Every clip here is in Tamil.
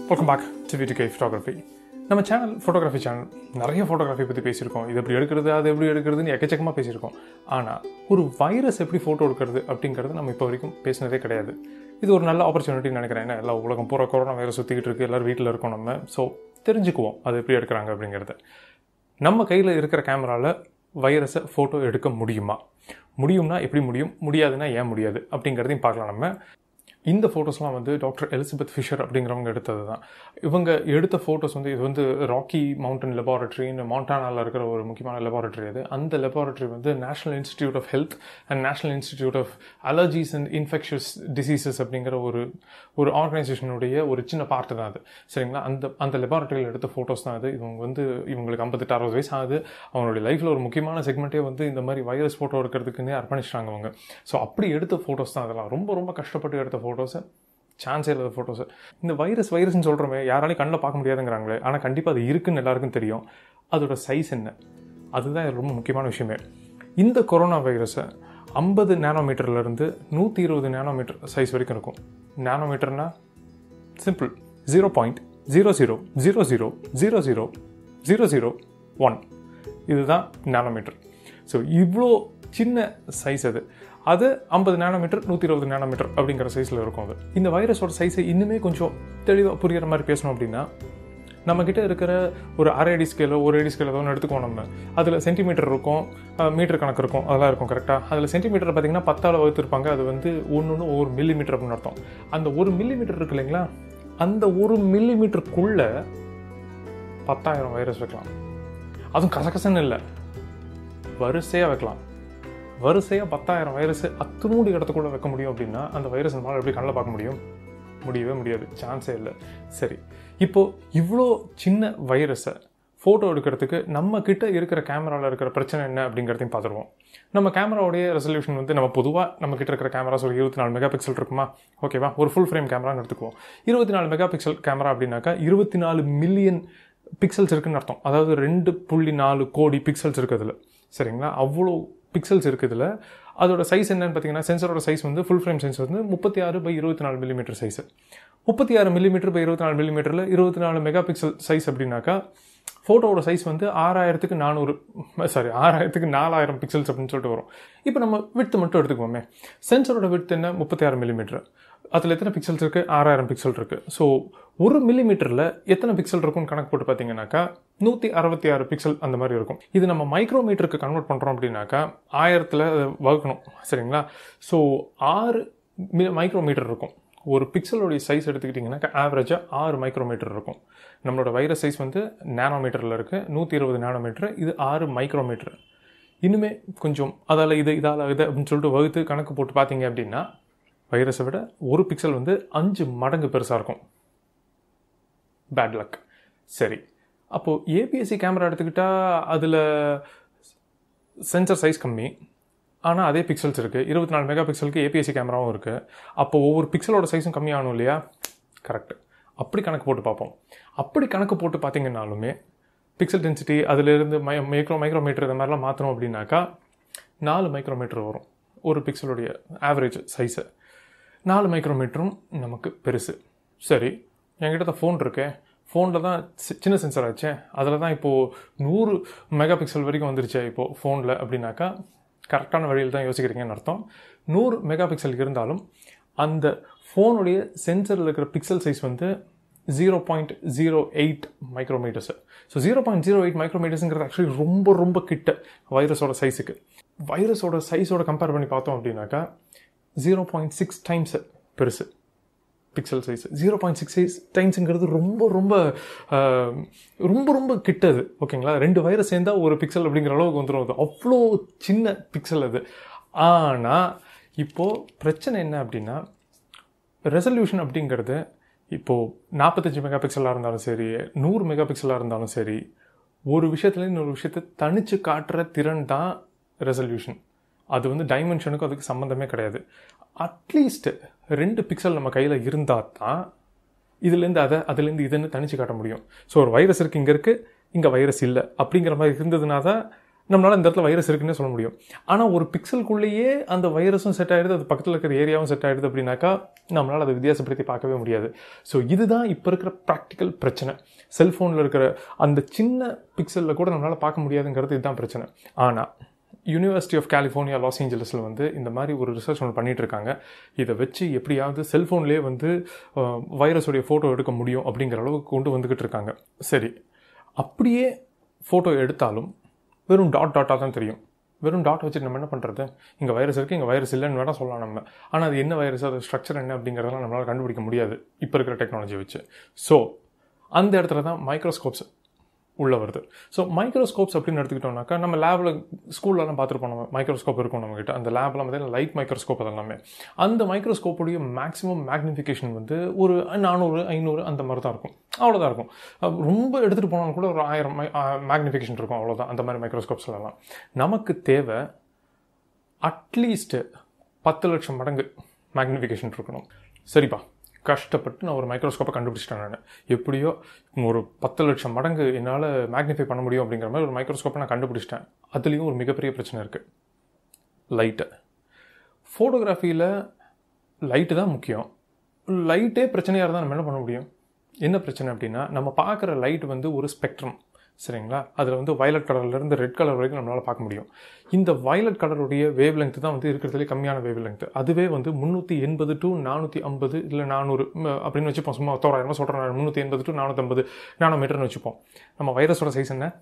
welcome back to VDK photography நம்ம சேனல் ஃபோட்டோகிராஃபி சேனல் நிறைய ஃபோட்டோகிராஃபி பற்றி பேசியிருக்கோம் இது எப்படி எடுக்கிறது அது எப்படி எடுக்கிறதுன்னு எக்கச்சக்கமாக பேசியிருக்கோம் ஆனால் ஒரு வைரஸ் எப்படி ஃபோட்டோ எடுக்கிறது அப்படிங்கிறது நம்ம இப்போ வரைக்கும் பேசினதே கிடையாது இது ஒரு நல்ல ஆப்பர்ச்சுனிட்டின்னு நினைக்கிறேன் ஏன்னா எல்லா உலகம் பூரா கொரோனா வைரஸ் சுற்றிக்கிட்டு இருக்கு எல்லோரும் வீட்டில் இருக்கோம் நம்ம ஸோ தெரிஞ்சுக்குவோம் அது எப்படி எடுக்கிறாங்க அப்படிங்கிறத நம்ம கையில் இருக்கிற கேமராவில் வைரஸை ஃபோட்டோ எடுக்க முடியுமா முடியும்னா எப்படி முடியும் முடியாதுன்னா ஏன் முடியாது அப்படிங்கிறதையும் பார்க்கலாம் நம்ம இந்த ஃபோட்டோஸ்லாம் வந்து டாக்டர் எலிசபெத் ஃபிஷர் அப்படிங்கிறவங்க எடுத்தது தான் இவங்க எடுத்த ஃபோட்டோஸ் வந்து இது வந்து ராக்கி மவுண்டன் லெபார்ட்டரின்னு மாண்டானாவில் இருக்கிற ஒரு முக்கியமான லெபார்ட்டரி அது அந்த லெபார்ட்டரி வந்து National Institute of Health and National Institute of Allergies and Infectious Diseases அப்படிங்கிற ஒரு ஒரு ஆர்கனைசேஷனுடைய ஒரு சின்ன பார்ட்டு தான் அது சரிங்களா அந்த அந்த லெபார்ட்டரியில் எடுத்த ஃபோட்டோஸ் தான் அது இவங்க வந்து இவங்களுக்கு ஐம்பத்தெட்டு அறுபது வயசு ஆகுது அவங்களுடைய லைஃப்பில் ஒரு முக்கியமான செக்மெண்ட்டே வந்து இந்த மாதிரி வைரஸ் ஃபோட்டோ எடுக்கிறதுக்குன்னே அர்ப்பணிச்சிட்டாங்க அவங்க ஸோ அப்படி எடுத்த ஃபோட்டோஸ் தான் அதெல்லாம் ரொம்ப ரொம்ப கஷ்டப்பட்டு எடுத்த ஃபோட்டோஸை சான்ஸே இல்லாத ஃபோட்டோஸு இந்த வைரஸ் வைரஸ்னு சொல்கிறோமே யாராலையும் கண்ணில் பார்க்க முடியாதுங்கிறாங்களே ஆனால் கண்டிப்பாக அது இருக்குன்னு எல்லாருக்கும் தெரியும் அதோட சைஸ் என்ன அதுதான் இது ரொம்ப முக்கியமான விஷயமே இந்த கொரோனா வைரஸை ஐம்பது நேனோமீட்டர்லேருந்து நூற்றி இருபது நேனோமீட்டர் சைஸ் வரைக்கும் இருக்கும் நேனோமீட்டர்னா simple zero point zero zero zero zero zero zero zero zero one இதுதான் நேனோமீட்டர் ஸோ இவ்வளோ சின்ன சைஸ் அது அது ஐம்பது நேனோமீட்டர் நூற்றி இருபது நேனோமீட்டர் அப்படிங்கிற சைஸில் இருக்கும் அது இந்த வைரஸோட சைஸை இன்னுமே கொஞ்சம் தெளிவாக புரிகிற மாதிரி பேசணும் அப்படின்னா நம்மக்கிட்ட இருக்கிற ஒரு அரை அடி ஸ்கேலோ ஒரு அடி ஸ்கேலோ ஒன்று எடுத்துக்கோம் நம்ம அதில் சென்டிமீட்டர் இருக்கும் மீட்டர் கணக்கு இருக்கும் அதெல்லாம் இருக்கும் கரெக்டாக அதில் சென்டிமீட்டர் பார்த்தீங்கன்னா பத்தால் வகுத்துருப்பாங்க அது வந்து ஒன்று ஒன்று ஒரு மில்லி மீட்டர் அப்படின்னு அர்த்தம் அந்த ஒரு மில்லி மீட்டர் இருக்கு இல்லைங்களா அந்த ஒரு மில்லி மீட்டருக்குள்ளே பத்தாயிரம் வைரஸ் வைக்கலாம் அதுவும் கசகசன்னு இல்லை வரிசையாக வைக்கலாம் வரிசையாக பத்தாயிரம் வைரஸ் அத்துணூடி இடத்துக்குள்ள வைக்க முடியும் அப்படின்னா அந்த வைரஸ் நம்மளால் எப்படி கண்ணில் பார்க்க முடியும் முடியவே முடியாது சான்ஸே இல்லை சரி இப்போது இவ்வளோ சின்ன வைரஸை ஃபோட்டோ எடுக்கிறதுக்கு நம்ம கிட்ட இருக்கிற கேமராவில் இருக்கிற பிரச்சனை என்ன அப்படிங்கிறதையும் பார்த்துருவோம் நம்ம கேமராவுடைய ரெசல்யூஷன் வந்து நம்ம பொதுவாக நம்ம கிட்ட இருக்கிற கேமராஸ் ஒரு இருபத்தி நாலு மெகா பிக்சல் இருக்குமா ஓகேவா ஒரு ஃபுல் ஃப்ரேம் கேமரான்னு எடுத்துக்குவோம் இருபத்தி நாலு மெகா பிக்சல் கேமரா அப்படின்னாக்கா இருபத்தி நாலு மில்லியன் பிக்சல்ஸ் இருக்குன்னு அர்த்தம் அதாவது ரெண்டு புள்ளி நாலு கோடி பிக்சல்ஸ் இருக்குது அதில் சரிங்களா அவ்வளோ பிக்சல்ஸ் இருக்குதுல அதோட சைஸ் என்னன்னு பார்த்தீங்கன்னா சென்சரோட சைஸ் வந்து ஃபுல் ஃப்ரேம் சென்சர் வந்து முப்பத்தி ஆறு பை இருபத்தி நாலு மில்லிமீட்டர் சைஸ் முப்பத்தி ஆறு மில்லிமீட்டர் பை இருபத்தி நாலு மில்லிமீட்டரில் இருபத்தி நாலு மெகா பிக்சல் சைஸ் அப்படின்னாக்கா ஃபோட்டோவோட சைஸ் வந்து ஆறாயிரத்துக்கு நானூறு சாரி ஆறாயிரத்துக்கு நாலாயிரம் பிக்சல்ஸ் அப்படின்னு சொல்லிட்டு வரும் இப்போ நம்ம விட்டு மட்டும் எடுத்துக்குவோமே சென்சரோட விட்டு என்ன முப்பத்தி ஆறு மில்லிமீட்டர் அதில் எத்தனை பிக்சல்ஸ் இருக்குது ஆறாயிரம் பிக்சல் இருக்குது ஸோ ஒரு மில்லிமீட்டரில் எத்தனை பிக்சல் இருக்கும்னு கணக்கு போட்டு பார்த்தீங்கன்னாக்கா நூற்றி அறுபத்தி ஆறு பிக்சல் அந்த மாதிரி இருக்கும் இது நம்ம மைக்ரோமீட்டருக்கு கன்வெர்ட் பண்ணுறோம் அப்படின்னாக்கா ஆயிரத்தில் வகுக்கணும் சரிங்களா ஸோ ஆறு மைக்ரோமீட்டர் இருக்கும் ஒரு பிக்சலோடைய சைஸ் எடுத்துக்கிட்டிங்கன்னாக்கா ஆவரேஜாக ஆறு மைக்ரோமீட்டர் இருக்கும் நம்மளோட வைரஸ் சைஸ் வந்து நேனோமீட்டரில் இருக்குது நூற்றி இருபது நேனோமீட்டர் இது ஆறு மைக்ரோமீட்டர் இன்னுமே கொஞ்சம் அதால் இது இதால் இது அப்படின்னு சொல்லிட்டு வகுத்து கணக்கு போட்டு பார்த்தீங்க அப்படின்னா வைரஸை விட ஒரு பிக்சல் வந்து அஞ்சு மடங்கு பெருசாக இருக்கும் பேட் லக் சரி அப்போது ஏபிஎஸ்சி கேமரா எடுத்துக்கிட்டால் அதில் சென்சர் சைஸ் கம்மி ஆனால் அதே பிக்சல்ஸ் இருக்குது இருபத்தி நாலு மெகா பிக்சலுக்கு ஏபிஎஸ்சி கேமராவும் இருக்குது அப்போ ஒவ்வொரு பிக்சலோட சைஸும் கம்மியாகணும் இல்லையா கரெக்ட் அப்படி கணக்கு போட்டு பார்ப்போம் அப்படி கணக்கு போட்டு பார்த்தீங்கன்னாலுமே பிக்சல் டென்சிட்டி அதிலிருந்து மை மைக்ரோ மைக்ரோமீட்டர் இந்த மாதிரிலாம் மாற்றணும் அப்படின்னாக்கா நாலு மைக்ரோமீட்டர் வரும் ஒரு பிக்சலுடைய ஆவரேஜ் சைஸு நாலு மைக்ரோமீட்டரும் நமக்கு பெருசு சரி என்கிட்ட தான் ஃபோன் இருக்கே ஃபோனில் தான் சின்ன சென்சர் ஆச்சே அதில் தான் இப்போது நூறு மெகா பிக்சல் வரைக்கும் வந்துருச்சே இப்போது ஃபோனில் அப்படின்னாக்கா கரெக்டான வழியில் தான் யோசிக்கிறீங்கன்னு அர்த்தம் நூறு மெகா பிக்சல் இருந்தாலும் அந்த ஃபோனுடைய சென்சரில் இருக்கிற பிக்சல் சைஸ் வந்து zero point zero eight micrometres so zero point zero eight மைக்ரோமீட்டர்ஸுங்கிறது ஆக்சுவலி ரொம்ப ரொம்ப கிட்ட வைரஸோட சைஸுக்கு வைரஸோட சைஸோட கம்பேர் பண்ணி பார்த்தோம் அப்படின்னாக்கா ஜீரோ பாயிண்ட் சிக்ஸ் டைம்ஸ் பெருசு pixel size zero point six size டைம்ஸுங்கிறது ரொம்ப ரொம்ப ரொம்ப ரொம்ப கிட்டது ஓகேங்களா ரெண்டு வைரஸ் சேர்ந்தால் ஒரு பிக்சல் அப்படிங்கிற அளவுக்கு வந்துடும் அது அவ்வளோ சின்ன பிக்சல் அது ஆனால் இப்போது பிரச்சனை என்ன அப்படின்னா ரெசல்யூஷன் அப்படிங்கிறது இப்போது நாற்பத்தஞ்சு மெகா பிக்சலாக இருந்தாலும் சரி நூறு மெகா பிக்சலாக இருந்தாலும் சரி ஒரு விஷயத்துல இன்னொரு விஷயத்தை தனித்து காட்டுற திறன் தான் ரெசல்யூஷன் அது வந்து டைமென்ஷனுக்கும் அதுக்கு சம்மந்தமே கிடையாது அட்லீஸ்ட் ரெண்டு பிக்சல் நம்ம கையில் இருந்தால் தான் இதுலேருந்து அதை அதுலேருந்து இதுன்னு தனிச்சு காட்ட முடியும் ஸோ ஒரு வைரஸ் இருக்குது இங்கே இருக்குது இங்கே வைரஸ் இல்லை அப்படிங்கிற மாதிரி இருந்ததுனா தான் நம்மளால் இந்த இடத்துல வைரஸ் இருக்குன்னே சொல்ல முடியும் ஆனால் ஒரு பிக்சலுக்குள்ளேயே அந்த வைரஸும் செட் ஆகிடுது அது பக்கத்தில் இருக்கிற ஏரியாவும் செட் ஆகிடுது அப்படின்னாக்கா நம்மளால் அதை வித்தியாசப்படுத்தி பார்க்கவே முடியாது ஸோ இதுதான் இப்போ இருக்கிற ப்ராக்டிக்கல் பிரச்சனை செல்ஃபோனில் இருக்கிற அந்த சின்ன பிக்சலில் கூட நம்மளால் பார்க்க முடியாதுங்கிறது இதுதான் பிரச்சனை ஆனால் யூனிவர்சிட்டி ஆஃப் கலிஃபோர்னியா லாஸ் ஏஞ்சலஸில் வந்து இந்த மாதிரி ஒரு ரிசர்ச் ஒன்று பண்ணிட்டு இருக்காங்க இதை வச்சு எப்படியாவது செல்ஃபோன்லேயே வந்து வைரஸுடைய ஃபோட்டோ எடுக்க முடியும் அப்படிங்கிற அளவுக்கு கொண்டு வந்துக்கிட்டு இருக்காங்க சரி அப்படியே ஃபோட்டோ எடுத்தாலும் வெறும் டாட் டாட்டாக தான் தெரியும் வெறும் டாட் வச்சுட்டு நம்ம என்ன பண்ணுறது இங்கே வைரஸ் இருக்குது இங்கே வைரஸ் இல்லைன்னு வேணால் சொல்லலாம் நம்ம ஆனால் அது என்ன வைரஸ் அது ஸ்ட்ரக்சர் என்ன அப்படிங்கிறதெல்லாம் நம்மளால் கண்டுபிடிக்க முடியாது இப்போ இருக்கிற டெக்னாலஜி வச்சு ஸோ அந்த இடத்துல தான் மைக்ரோஸ்கோப்ஸ் உள்ள வருது ஸோ மைக்ரோஸ்கோப்ஸ் அப்படின்னு எடுத்துக்கிட்டோம்னாக்கா நம்ம லேபில் ஸ்கூல்லலாம் பார்த்துருப்போம் நம்ம மைக்ரோஸ்கோப் இருக்கும் நம்மகிட்ட அந்த லேபில் பார்த்தீங்கன்னா லைட் மைக்ரோஸ்கோப் அதெல்லாமே அந்த மைக்ரோஸ்கோப்புடைய மேக்ஸிமம் மேக்னிஃபிகேஷன் வந்து ஒரு நானூறு ஐநூறு அந்த மாதிரி தான் இருக்கும் அவ்வளோதான் இருக்கும் ரொம்ப எடுத்துகிட்டு போனாலும் கூட ஒரு ஆயிரம் மேக்னிஃபிகேஷன் இருக்கும் அவ்வளோதான் அந்த மாதிரி மைக்ரோஸ்கோப்ஸ்லாம் நமக்கு தேவை அட்லீஸ்ட்டு பத்து லட்சம் மடங்கு மேக்னிஃபிகேஷன் இருக்கணும் சரிப்பா கஷ்டப்பட்டு நான் ஒரு மைக்ரோஸ்கோப்பை கண்டுபிடிச்சிட்டேன் நான் எப்படியோ ஒரு பத்து லட்சம் மடங்கு என்னால் மேக்னிஃபை பண்ண முடியும் அப்படிங்கிற மாதிரி ஒரு மைக்ரோஸ்கோப்பை நான் கண்டுபிடிச்சிட்டேன் அதுலேயும் ஒரு மிகப்பெரிய பிரச்சனை இருக்குது லைட்டு ஃபோட்டோகிராஃபியில் லைட்டு தான் முக்கியம் லைட்டே பிரச்சனையாக இருந்தால் நம்ம என்ன பண்ண முடியும் என்ன பிரச்சனை அப்படின்னா நம்ம பார்க்குற லைட் வந்து ஒரு ஸ்பெக்ட்ரம் சரிங்களா அதில் வந்து வயலட் கலர்லேருந்து ரெட் கலர் வரைக்கும் நம்மளால் பார்க்க முடியும் இந்த வயலட் கலருடைய வேவ் லெங்க் தான் வந்து இருக்கிறதுலே கம்மியான வேவ் லெங்க் அதுவே வந்து முந்நூற்றி எண்பது டு நானூற்றி ஐம்பது இல்லை நானூறு அப்படின்னு வச்சுப்போம் சும்மா தோராயிரமாக சொல்கிறேன் முந்நூற்றி எண்பது டு நானூற்றம்பது நானோ மீட்டர்னு வச்சுப்போம் நம்ம வைரஸோட சைஸ் என்ன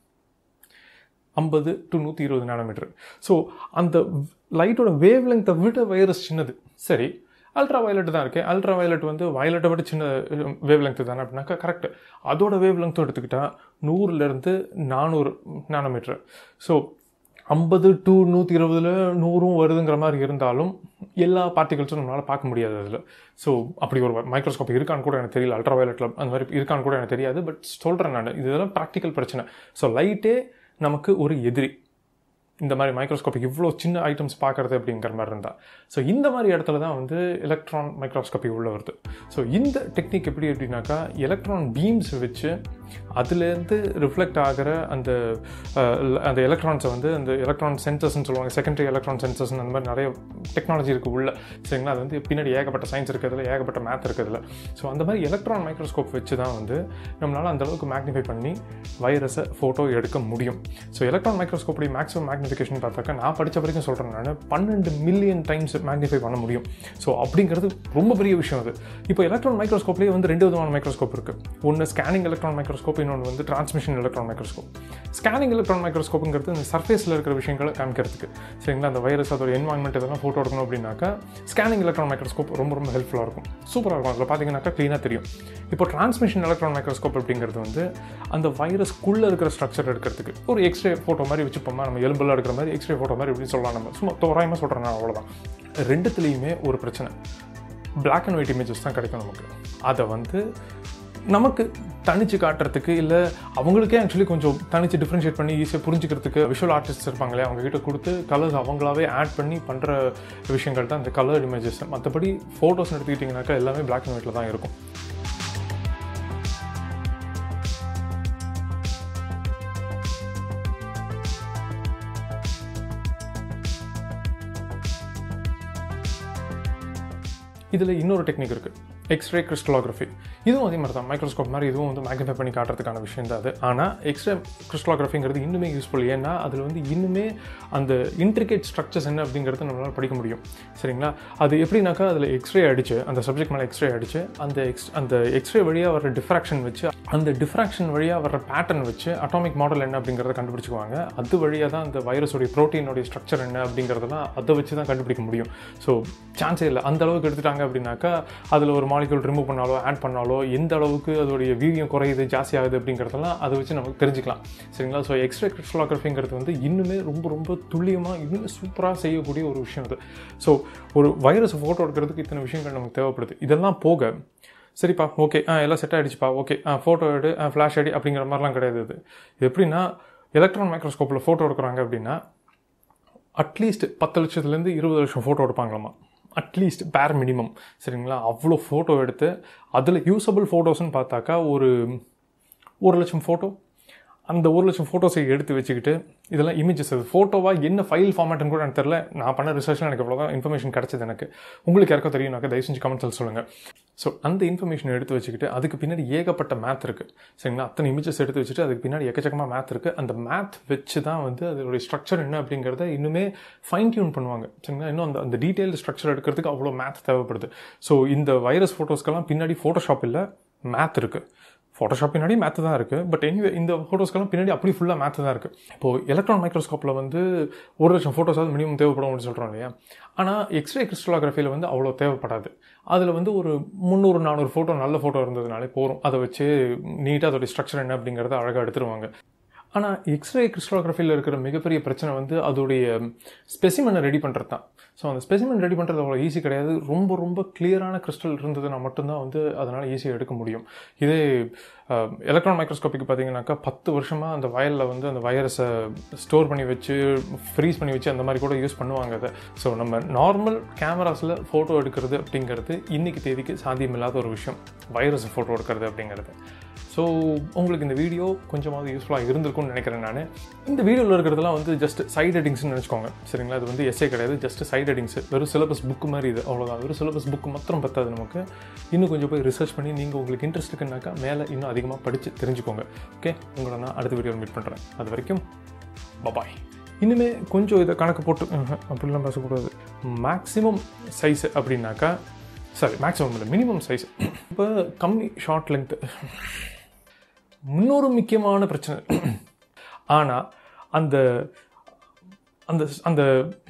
ஐம்பது டு நூற்றி இருபது நானோமீட்டர் ஸோ அந்த லைட்டோட வேவ் லெங்க்த்தை விட வைரஸ் சின்னது சரி அல்ட்ரா வயலட் தான் இருக்குது அல்ட்ரா வயலட் வந்து வயலட்டை விட சின்ன வேவ் லெங்க் தானே அப்படின்னாக்கா கரெக்ட் அதோட வேவ் லெங்க்த்தும் எடுத்துக்கிட்டால் நூறுலேருந்து நானூறு நானோமீட்டர் ஸோ ஐம்பது டு நூற்றி இருபதுல நூறும் வருதுங்கிற மாதிரி இருந்தாலும் எல்லா பார்ட்டிகல்ஸும் நம்மளால் பார்க்க முடியாது அதில் ஸோ அப்படி ஒரு மைக்ரோஸ்கோப் இருக்கான்னு கூட எனக்கு தெரியல அல்ட்ரா வயலட்டில் அந்த மாதிரி இருக்கான்னு கூட எனக்கு தெரியாது பட் சொல்கிறேன் நான் இதெல்லாம் ப்ராக்டிக்கல் பிரச்சனை ஸோ லைட்டே நமக்கு ஒரு எதிரி இந்த மாதிரி மைக்ரோஸ்கோபிக் இவ்வளோ சின்ன ஐட்டம்ஸ் பார்க்குறது அப்படிங்கிற மாதிரி இருந்தால் ஸோ இந்த மாதிரி இடத்துல தான் வந்து எலக்ட்ரான் மைக்ரோஸ்கோபி உள்ள வருது ஸோ இந்த டெக்னிக் எப்படி அப்படின்னாக்கா எலக்ட்ரான் பீம்ஸ் வச்சு அதுலேருந்து ரிஃப்ளெக்ட் ஆகிற அந்த அந்த எலக்ட்ரான்ஸை வந்து அந்த எலக்ட்ரான் சென்சர்ஸ்னு சொல்லுவாங்க செகண்டரி எலக்ட்ரான் சென்சர்ஸ் அந்த மாதிரி நிறைய டெக்னாலஜி இருக்குது உள்ள சரிங்களா அது வந்து பின்னாடி ஏகப்பட்ட சயின்ஸ் இருக்கிறதுல ஏகப்பட்ட மேத் இருக்கிறதுல ஸோ அந்த மாதிரி எலக்ட்ரான் மைக்ரோஸ்கோப் வச்சு தான் வந்து நம்மளால் அந்த அளவுக்கு மேக்னிஃபை பண்ணி வைரஸை ஃபோட்டோ எடுக்க முடியும் ஸோ எலக்ட்ரான் மைக்ரோஸ்கோப்புடைய மேக்ஸிமம் மேக்னிஃபிகேஷன் பார்த்தாக்கா நான் படித்த வரைக்கும் சொல்கிறேன் நான் பன்னெண்டு மில்லியன் டைம்ஸ் மேக்னிஃபை பண்ண முடியும் ஸோ அப்படிங்கிறது ரொம்ப பெரிய விஷயம் அது இப்போ எலக்ட்ரான் மைக்ரோஸ்கோப்லேயே வந்து ரெண்டு விதமான மைக்ரோஸ்கோப் இருக்குது ஒன்று ஸ்கேனிங் எலக்ட்ரான் மைக்ரோஸ்கோப் இன்னொன்று வந்து transmission electron microscope scanning electron மைக்ரோஸ்கோப்புங்கிறது இந்த சர்ஃபேஸில் இருக்கிற விஷயங்களை காமிக்கிறதுக்கு சரிங்களா அந்த வைரஸ் அதோட என்வாயன்மெண்ட் இதெல்லாம் ஃபோட்டோ எடுக்கணும் அப்படின்னாக்கா ஸ்கேனிங் எலக்ட்ரான் மைக்ரோஸ்கோப் ரொம்ப ரொம்ப ஹெல்ப்ஃபுல்லாக இருக்கும் சூப்பராக இருக்கும் அதில் பார்த்தீங்கன்னாக்கா க்ளீனாக தெரியும் இப்போ டிரான்ஸ்மிஷன் எலக்ட்ரான் மைக்ரோஸ்கோப் அப்படிங்கிறது வந்து அந்த வைரஸ்க்குள்ளே இருக்கிற ஸ்ட்ரக்சர் எடுக்கிறதுக்கு ஒரு எக்ஸ்ரே ஃபோட்டோ மாதிரி வச்சுப்போமா நம்ம எலும்பெல்லாம் எடுக்கிற மாதிரி எக்ஸ்ரே ஃபோட்டோ மாதிரி எப்படி சொல்லலாம் நம்ம சும்மா தோராயமாக சொல்கிறேன் நான் அவ்வளோதான் ரெண்டுத்துலேயுமே ஒரு பிரச்சனை பிளாக் அண்ட் ஒயிட் இமேஜஸ் தான் கிடைக்கும் நமக்கு அதை வந்து நமக்கு தனிச்சு காட்டுறதுக்கு இல்லை அவங்களுக்கே ஆக்சுவலி கொஞ்சம் தனிச்சு டிஃப்ரென்ஷியேட் பண்ணி ஈஸியாக புரிஞ்சுக்கிறதுக்கு விஷுவல் ஆர்டிஸ்ட் இருப்பாங்களே அவங்க கிட்ட கொடுத்து கலர்ஸ் அவங்களாவே ஆட் பண்ணி பண்ணுற விஷயங்கள் தான் இந்த கலர் இமேஜஸ் மற்றபடி ஃபோட்டோஸ் எடுத்துக்கிட்டிங்கனாக்கா எல்லாமே பிளாக் அண்ட் ஒயிட்டில் தான் இருக்கும் இதில் இன்னொரு டெக்னிக் இருக்குது எக்ஸ்ரே கிறிஸ்டலோகிராஃபி இதுவும் அதே மாதிரி தான் மைக்ரோஸ்கோப் மாதிரி இதுவும் வந்து மேக்னிஃபை பண்ணி காட்டுறதுக்கான விஷயம் தான் அது ஆனால் எக்ஸ்ரே கிறிஸ்டலோகிராஃபிங்கிறது இன்னுமே யூஸ்ஃபுல் ஏன்னா அதில் வந்து இன்னுமே அந்த இன்ட்ரிகேட் ஸ்ட்ரக்சர்ஸ் என்ன அப்படிங்கிறத நம்மளால் படிக்க முடியும் சரிங்களா அது எப்படின்னாக்கா அதில் எக்ஸ்ரே அடிச்சு அந்த சப்ஜெக்ட் மேலே எக்ஸ்ரே அடிச்சு அந்த எக்ஸ் அந்த எக்ஸ்ரே வழியாக வர டிஃப்ராக்ஷன் வச்சு அந்த டிஃப்ராக்ஷன் வழியாக வர பேட்டர்ன் வச்சு அட்டாமிக் மாடல் என்ன அப்படிங்கிறத கண்டுபிடிச்சிக்குவாங்க அது வழியாக தான் அந்த வைரஸோடைய ப்ரோட்டீனோடைய ஸ்ட்ரக்சர் என்ன அப்படிங்கிறதெல்லாம் அதை வச்சு தான் கண்டுபிடிக்க முடியும் ஸோ சான்ஸே இல்லை அந்த அளவுக்கு எடுத்துட்டாங்க அப்படின்னாக்கா அதில் ஒரு மாலிகூல் ரிமூவ் பண்ணாலோ ஆட் பண்ணாலோ எந்த அளவுக்கு அதோடைய வீரியம் குறையுது ஜாஸ்தி ஆகுது அப்படிங்கிறதெல்லாம் அதை வச்சு நமக்கு தெரிஞ்சுக்கலாம் சரிங்களா ஸோ எக்ஸ்ரே கிறிஸ்டலோகிராஃபிங்கிறது வந்து இன்னுமே ரொம்ப ரொம்ப துல்லியமாக இன்னும் சூப்பராக செய்யக்கூடிய ஒரு விஷயம் அது ஸோ ஒரு வைரஸ் ஃபோட்டோ எடுக்கிறதுக்கு இத்தனை விஷயங்கள் நமக்கு தேவைப்படுது இதெல்லாம் போக சரிப்பா ஓகே ஆ எல்லாம் செட் ஆகிடுச்சுப்பா ஓகே ஆ ஃபோட்டோ எடு ஆ ஃப்ளாஷ் அடி அப்படிங்கிற மாதிரிலாம் கிடையாது இது இது எப்படின்னா எலக்ட்ரான் மைக்ரோஸ்கோப்பில் ஃபோட்டோ எடுக்கிறாங்க அப்படின்னா அட்லீஸ்ட் பத்து லட்சத்துலேருந்து இருபது லட்சம் ஃபோட்டோ எடுப்பாங்களாமா அட்லீஸ்ட் பேர் மினிமம் சரிங்களா அவ்வளோ ஃபோட்டோ எடுத்து அதில் யூஸபிள் ஃபோட்டோஸ்னு பார்த்தாக்கா ஒரு ஒரு லட்சம் ஃபோட்டோ அந்த ஒரு லட்சம் ஃபோட்டோஸை எடுத்து வச்சுக்கிட்டு இதெல்லாம் இமேஜஸ் அது ஃபோட்டோவாக என்ன ஃபைல் ஃபார்மேட்னு கூட எனக்கு தெரில நான் பண்ண ரிசர்ச்சில் எனக்கு இவ்வளோ தான் இன்ஃபர்மேஷன் கிடச்சது எனக்கு உங்களுக்கு யாருக்கோ தெரியும்னாக்க தயவு செஞ்சு கமெண்ட்ஸில் சொல்லுங்கள் ஸோ அந்த இன்ஃபர்மேஷன் எடுத்து வச்சுக்கிட்டு அதுக்கு பின்னாடி ஏகப்பட்ட மேத் இருக்குது சரிங்களா அத்தனை இமேஜஸ் எடுத்து வச்சுட்டு அதுக்கு பின்னாடி எக்கச்சக்கமாக மேத் இருக்குது அந்த மேத் வச்சு தான் வந்து அதோடைய ஸ்ட்ரக்சர் என்ன அப்படிங்கிறத இன்னுமே ஃபைன் டியூன் பண்ணுவாங்க சரிங்களா இன்னும் அந்த அந்த டீட்டெயில் ஸ்ட்ரக்சர் எடுக்கிறதுக்கு அவ்வளோ மேத் தேவைப்படுது ஸோ இந்த வைரஸ் ஃபோட்டோஸ்க்கெல்லாம் பின்னாடி ஃபோட்டோஷாப் இல்லை மேத் இருக்குது ஃபோட்டோஷாப் பின்னாடி மேத்து தான் இருக்குது பட் எனிவே இந்த ஃபோட்டோஸ்க்கெல்லாம் பின்னாடி அப்படி ஃபுல்லாக மேத்து தான் இருக்குது இப்போது எலக்ட்ரான் மைக்ரோஸ்கோப்பில் வந்து ஒரு லட்சம் ஃபோட்டோஸாவது மினிமம் தேவைப்படும் அப்படின்னு சொல்கிறோம் இல்லையா ஆனால் எக்ஸ்ரே கிறிஸ்டலோகிராஃபியில் வந்து அவ்வளோ தேவைப்படாது அதில் வந்து ஒரு முந்நூறு நானூறு ஃபோட்டோ நல்ல ஃபோட்டோ இருந்ததுனாலே போகிறோம் அதை வச்சு நீட்டாக அதோடைய ஸ்ட்ரக்சர் என்ன அப்படிங்கிறத அழகாக எடுத்துருவாங்க ஆனால் எக்ஸ்ரே கிறிஸ்டலோகிராஃபியில் இருக்கிற மிகப்பெரிய பிரச்சனை வந்து அதோடைய ஸ்பெசிமனை ரெடி பண்ணுறது தான் ஸோ அந்த ஸ்பெசிமன் ரெடி பண்ணுறது அவ்வளோ ஈஸி கிடையாது ரொம்ப ரொம்ப கிளியரான கிறிஸ்டல் இருந்ததுன்னா மட்டும்தான் வந்து அதனால் ஈஸியாக எடுக்க முடியும் இதே எலக்ட்ரான் மைக்ரோஸ்கோப்பிக்கு பார்த்தீங்கன்னாக்கா பத்து வருஷமாக அந்த வயலில் வந்து அந்த வைரஸை ஸ்டோர் பண்ணி வச்சு ஃப்ரீஸ் பண்ணி வச்சு அந்த மாதிரி கூட யூஸ் பண்ணுவாங்க அதை ஸோ நம்ம நார்மல் கேமராஸில் ஃபோட்டோ எடுக்கிறது அப்படிங்கிறது இன்றைக்கி தேதிக்கு சாத்தியமில்லாத ஒரு விஷயம் வைரஸை ஃபோட்டோ எடுக்கிறது அப்படிங்கிறது ஸோ உங்களுக்கு இந்த வீடியோ கொஞ்சமாவது யூஸ்ஃபுல்லாக இருந்திருக்கும்னு நினைக்கிறேன் நான் இந்த வீடியோவில் இருக்கிறதுலாம் வந்து ஜஸ்ட் சைட் ஹெட்டிங்ஸ்னு நினச்சிக்கோங்க சரிங்களா அது வந்து எஸ்ஏ கிடையாது ஜஸ்ட் சைட் ஹெட்டிங்ஸ் வெறும் சிலபஸ் புக் மாதிரி இது அவ்வளோதான் வெறும் சிலபஸ் புக் மாத்திரம் பத்தாது நமக்கு இன்னும் கொஞ்சம் போய் ரிசர்ச் பண்ணி நீங்கள் உங்களுக்கு இன்ட்ரெஸ்ட் இருக்குன்னாக்கா மேலே இன்னும் அதிகமாக படித்து தெரிஞ்சுக்கோங்க ஓகே உங்களை நான் அடுத்த வீடியோவில் மீட் பண்ணுறேன் அது வரைக்கும் பபாய் இனிமே கொஞ்சம் இதை கணக்கு போட்டு ம்ஹும், அப்படிலாம் பேசக்கூடாது மேக்ஸிமம் சைஸ் அப்படின்னாக்கா சாரி மேக்ஸிமம் இல்லை மினிமம் சைஸ் இப்போ கம்மி ஷார்ட் லென்த்து இன்னொரு முக்கியமான பிரச்சனை ஆனால் அந்த அந்த அந்த